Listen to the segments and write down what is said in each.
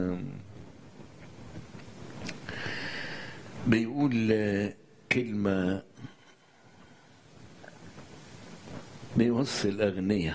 بيقول كلمة بيوصي الأغنياء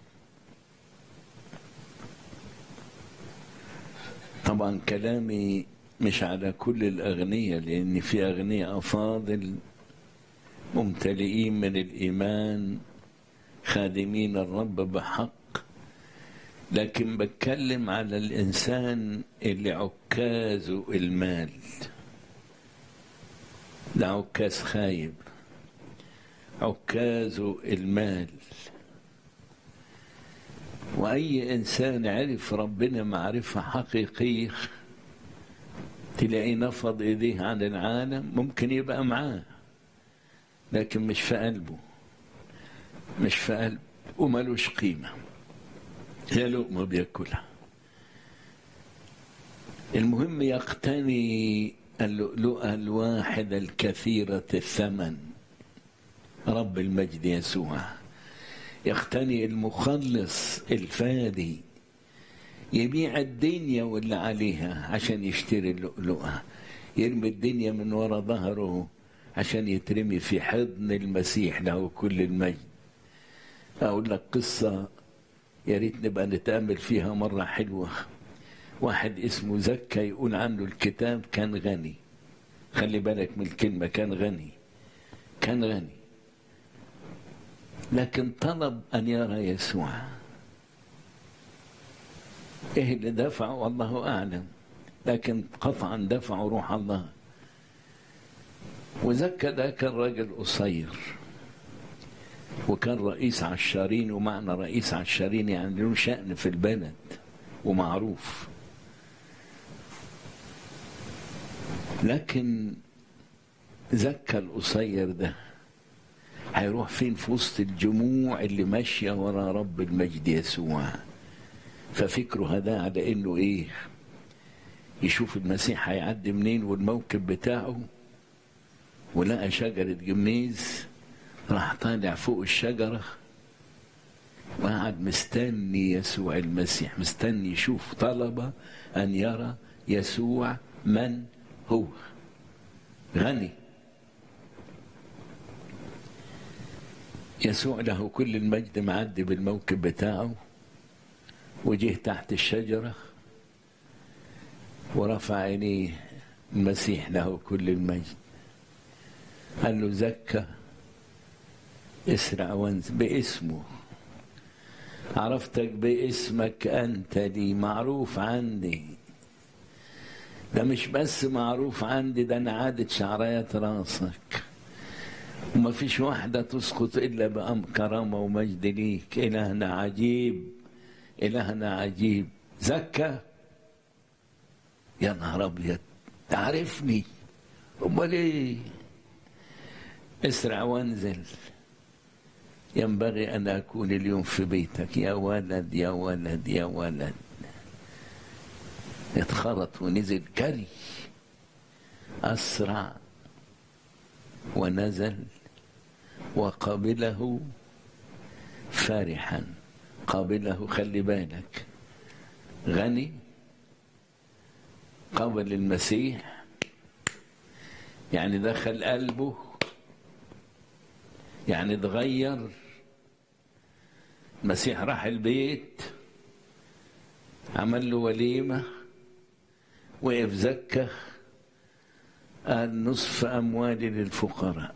طبعا كلامي مش على كل الأغنياء لأن في أغنياء أفاضل ممتلئين من الإيمان خادمين الرب بحق لكن بتكلم على الإنسان اللي عكازه المال ده عكاز خايب عكازه المال وأي إنسان عرف ربنا معرفة حقيقية تلاقيه نفض إيديه عن العالم ممكن يبقى معاه لكن مش في قلبه مش في قلبه وملوش قيمة هي لقمة بياكلها المهم يقتني اللؤلؤة الواحدة الكثيرة الثمن رب المجد يسوع يقتني المخلص الفادي يبيع الدنيا واللي عليها عشان يشتري اللؤلؤة يرمي الدنيا من وراء ظهره عشان يترمي في حضن المسيح له كل المجد أقول لك قصة يا ريت نبقى نتأمل فيها مرة حلوة واحد اسمه زكا يقول عنه الكتاب كان غني خلي بالك من الكلمة كان غني كان غني لكن طلب أن يرى يسوع إيه اللي دفعه والله أعلم لكن قطعا دفعه روح الله وزكا ده كان راجل قصير وكان رئيس عشارين ومعنى رئيس عشارين يعني له شأن في البلد ومعروف لكن زكا القصير ده هيروح فين في وسط الجموع اللي ماشيه ورا رب المجد يسوع ففكره هذا على انه ايه يشوف المسيح هيعدي منين والموكب بتاعه ولقى شجرة جميز راح طالع فوق الشجرة وقعد مستني يسوع المسيح مستني يشوف طلب أن يرى يسوع من هو غني يسوع له كل المجد معدي بالموكب بتاعه وجه تحت الشجرة ورفع عينيه المسيح له كل المجد قال له زكى اسرع وانز باسمه عرفتك باسمك انت لي معروف عندي ده مش بس معروف عندي ده انا عادة شعريات راسك وما فيش واحدة تسقط إلا بأم كرامة ومجد ليك إلهنا عجيب إلهنا عجيب زكى يا نهار أبيض تعرفني أمال إيه اسرع وانزل ينبغي أن أكون اليوم في بيتك يا ولد يا ولد يا ولد اتخرط ونزل جري أسرع ونزل وقبله فرحا قبله خلي بالك غني قبل المسيح يعني دخل قلبه يعني اتغير المسيح راح البيت عمل له وليمة وقف زكى قال نصف أموالي للفقراء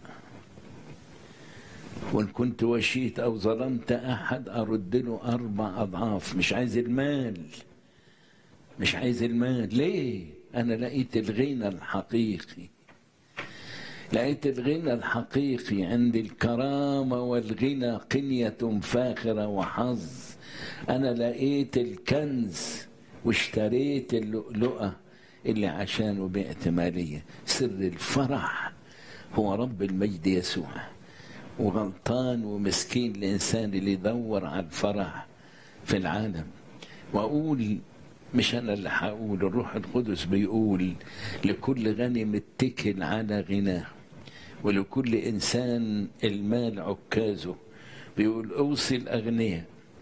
وإن كنت وشيت أو ظلمت أحد أرد له أربع أضعاف مش عايز المال مش عايز المال ليه أنا لقيت الغنى الحقيقي لقيت الغنى الحقيقي عند الكرامة والغنى قنية فاخرة وحظ أنا لقيت الكنز واشتريت اللؤلؤة اللي عشانه بعت مالية سر الفرح هو رب المجد يسوع وغلطان ومسكين الإنسان اللي يدور على الفرح في العالم وأقول مش أنا اللي هقول الروح القدس بيقول لكل غني متكل على غناه ولكل إنسان المال عكازه بيقول أوصي الأغنياء